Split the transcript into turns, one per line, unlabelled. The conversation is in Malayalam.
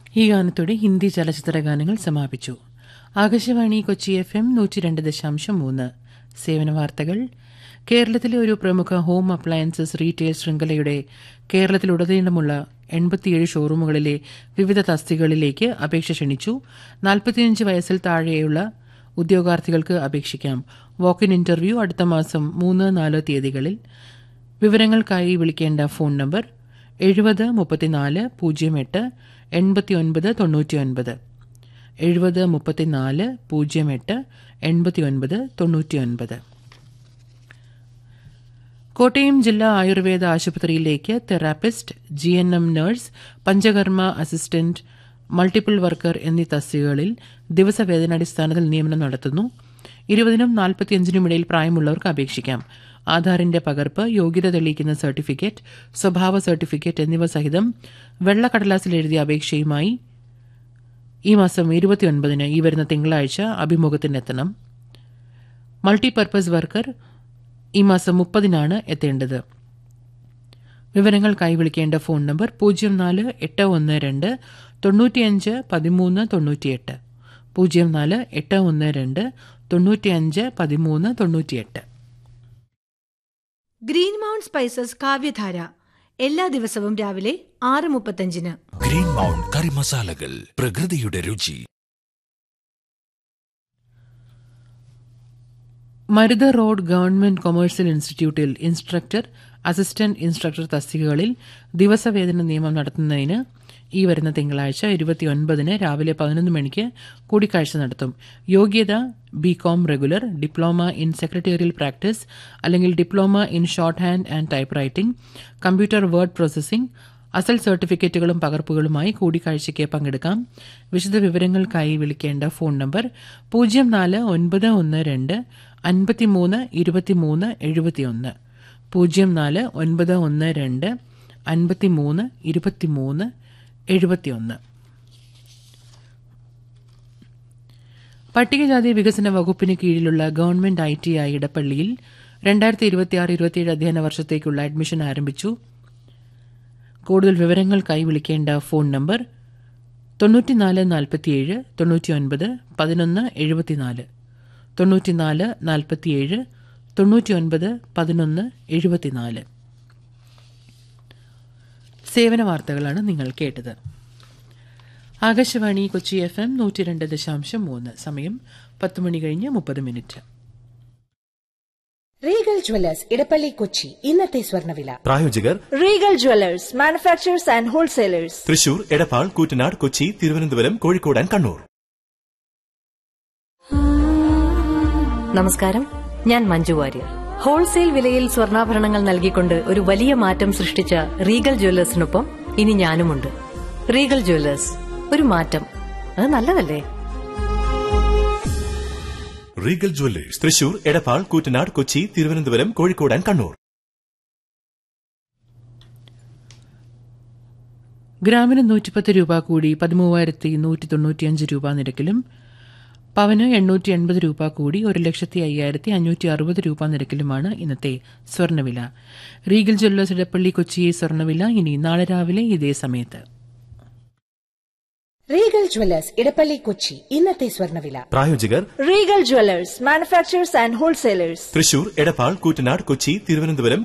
ഈ ഗാനത്തോടെ ഹിന്ദി ചലച്ചിത്ര ഗാനങ്ങൾ സമാപിച്ചു ആകാശവാണി കൊച്ചി എഫ് എം നൂറ്റി രണ്ട് ദശാംശം മൂന്ന് സേവന വാർത്തകൾ കേരളത്തിലെ ഒരു പ്രമുഖ ഹോം അപ്ലയൻസസ് റീറ്റെയിൽ ശൃംഖലയുടെ കേരളത്തിലുടനീളമുള്ള എൺപത്തിയേഴ് ഷോറൂമുകളിലെ വിവിധ തസ്തികകളിലേക്ക് അപേക്ഷ ക്ഷണിച്ചു നാൽപ്പത്തിയഞ്ച് വയസ്സിൽ താഴെയുള്ള ഉദ്യോഗാർത്ഥികൾക്ക് അപേക്ഷിക്കാം വാക്കിൻ ഇന്റർവ്യൂ അടുത്ത മാസം മൂന്ന് നാല് തീയതികളിൽ വിവരങ്ങൾക്കായി വിളിക്കേണ്ട ഫോൺ നമ്പർ എഴുപത് മുപ്പത്തിനാല് പൂജ്യം എട്ട് എൺപത്തിയൊൻപത് തൊണ്ണൂറ്റിയൊൻപത് എഴുപത് മുപ്പത്തിനാല് പൂജ്യം എട്ട് എൺപത്തിയൊൻപത് തൊണ്ണൂറ്റിയൊൻപത് കോട്ടയം ജില്ലാ ആയുർവേദ ആശുപത്രിയിലേക്ക് therapist G N M nurse Panchakarma assistant multiple worker എന്നീ തസ്തികകളിൽ ദിവസവേതനാടിസ്ഥാനത്തിൽ നിയമനം നടത്തുന്നു ഇരുപതിനും നാൽപ്പത്തിയഞ്ചിനും ഇടയിൽ പ്രായമുള്ളവർക്ക് അപേക്ഷിക്കാം ആധാറിന്റെ പകർപ്പ് യോഗ്യത തെളിയിക്കുന്ന സർട്ടിഫിക്കറ്റ് സ്വഭാവ സർട്ടിഫിക്കറ്റ് എന്നിവ സഹിതം വെള്ളക്കടലാസിൽ എഴുതിയ അപേക്ഷയുമായി ഈ മാസം ഇരുപത്തിയൊൻപതിന് ഈ വരുന്ന തിങ്കളാഴ്ച അഭിമുഖത്തിനെത്തണം മൾട്ടിപർപ്പസ് വർക്കർ ഈ മാസം മുപ്പതിനാണ് എത്തേണ്ടത് വിവരങ്ങൾക്കായി വിളിക്കേണ്ട ഫോൺ നമ്പർ പൂജ്യം നാല് എട്ട് ഒന്ന് രണ്ട് തൊണ്ണൂറ്റിയഞ്ച് പതിമൂന്ന് തൊണ്ണൂറ്റിയെട്ട് പൂജ്യം നാല് എട്ട് ഒന്ന് രണ്ട് തൊണ്ണൂറ്റിയഞ്ച് പതിമൂന്ന് തൊണ്ണൂറ്റിയെട്ട്
ഗ്രീൻ മൗണ്ട് സ്പൈസസ് കാവ്യധാര എല്ലാ ദിവസവും രാവിലെ ആറ് മുപ്പത്തഞ്ചിന്
ഗ്രീൻ മൗണ്ട് കറി മസാലകൾ പ്രകൃതിയുടെ രുചി
മരുത റോഡ് ഗവൺമെന്റ് കൊമേഴ്സ്യൽ ഇൻസ്റ്റിറ്റ്യൂട്ടിൽ ഇൻസ്ട്രക്ടർ അസിസ്റ്റന്റ് ഇൻസ്ട്രക്ടർ തസ്തികകളിൽ ദിവസവേതന നിയമനം നടത്തുന്നതിന് ഈ വരുന്ന തിങ്കളാഴ്ച ഇരുപത്തിയൊൻപതിന് രാവിലെ പതിനൊന്ന് മണിക്ക് കൂടിക്കാഴ്ച നടത്തും യോഗ്യത B com regular diploma in secretarial practice അല്ലെങ്കിൽ diploma in shorthand and typewriting computer word processing അസൽ സർട്ടിഫിക്കറ്റുകളും പകർപ്പുകളുമായി കൂടിക്കാഴ്ചയ്ക്ക് പങ്കെടുക്കാം വിശദ വിവരങ്ങൾക്കായി വിളിക്കേണ്ട ഫോൺ നമ്പർ പൂജ്യം നാല് ഒൻപത് ഒന്ന് രണ്ട് അൻപത്തിമൂന്ന് ഇരുപത്തിമൂന്ന് എഴുപത്തിയൊന്ന് പൂജ്യം നാല് ഒൻപത് ഒന്ന് രണ്ട് അൻപത്തിമൂന്ന് ഇരുപത്തിമൂന്ന് എഴുപത്തിയൊന്ന് പട്ടികജാതി വികസന വകുപ്പിന് കീഴിലുള്ള ഗവൺമെന്റ് ഐ ടി ഐ ഇടപ്പള്ളിയിൽ രണ്ടായിരത്തി ഇരുപത്തിയാറ് ഇരുപത്തിയേഴ് അധ്യയന വർഷത്തേക്കുള്ള അഡ്മിഷൻ ആരംഭിച്ചു കൂടുതൽ വിവരങ്ങൾക്കായി വിളിക്കേണ്ട ഫോൺ നമ്പർ തൊണ്ണൂറ്റിനാല് നാൽപ്പത്തിയേഴ് തൊണ്ണൂറ്റിയൊൻപത് പതിനൊന്ന് എഴുപത്തിനാല് തൊണ്ണൂറ്റിനാല് നാൽപ്പത്തിയേഴ് തൊണ്ണൂറ്റിയൊൻപത് പതിനൊന്ന് എഴുപത്തിനാല് സേവന വാർത്തകളാണ് നിങ്ങൾ കേട്ടത് ആകാശവാണി കൊച്ചി എഫ് എം നൂറ്റി രണ്ട് ദശാംശം മൂന്ന് സമയം പത്ത് മണി കഴിഞ്ഞ് മുപ്പത് minute
Regal Jewellers Edappally Kochi ഇന്നത്തെ സ്വർണ്ണവില
പ്രായോജകർ
Regal Jewellers manufacturers and wholesalers
Thrissur Edappal Koottanad Kochi Thiruvananthapuram Kozhikode and Kannur
നമസ്കാരം ഞാൻ മഞ്ജു വാര്യർ ഹോൾസെയിൽ വിലയിൽ സ്വർണ്ണാഭരണങ്ങൾ നൽകിക്കൊണ്ട് ഒരു വലിയ മാറ്റം സൃഷ്ടിച്ച റീഗൽ ജ്വല്ലേഴ്സിനൊപ്പം ഇനി ഞാനുമുണ്ട് റീഗൽ ജ്വല്ലേഴ്സ് ഒരു മാറ്റം അത് നല്ലതല്ലേ
Regal Jewellers Thrissur Edappal Koottanad Kochi Thiruvananthapuram Kozhikode and Kannur
ഗ്രാമിന് നൂറ്റിപ്പത്ത് രൂപ കൂടി പതിമൂവായിരത്തി നൂറ്റി തൊണ്ണൂറ്റിയഞ്ച് രൂപ നിരക്കിലും പവന് എണ്ണൂറ്റി എൺപത് രൂപ കൂടി ഒരു ലക്ഷത്തി അയ്യായിരത്തി അഞ്ഞൂറ്റി അറുപത് രൂപ നിരക്കിലുമാണ് ഇന്നത്തെ സ്വർണ്ണവില റീഗൽ ജ്വല്ലേഴ്സ് ഇടപ്പള്ളി കൊച്ചി സ്വർണ്ണവില ഇനി നാളെ രാവിലെ ഇതേ സമയത്ത്
റീഗൽ ജ്വല്ലേഴ്സ് ഇടപ്പള്ളി കൊച്ചി ഇന്നത്തെ സ്വർണ്ണവില
പ്രായോജകർ
Regal Jewellers manufacturers and wholesalers
Thrissur Edappal Koottanad Kochi Thiruvananthapuram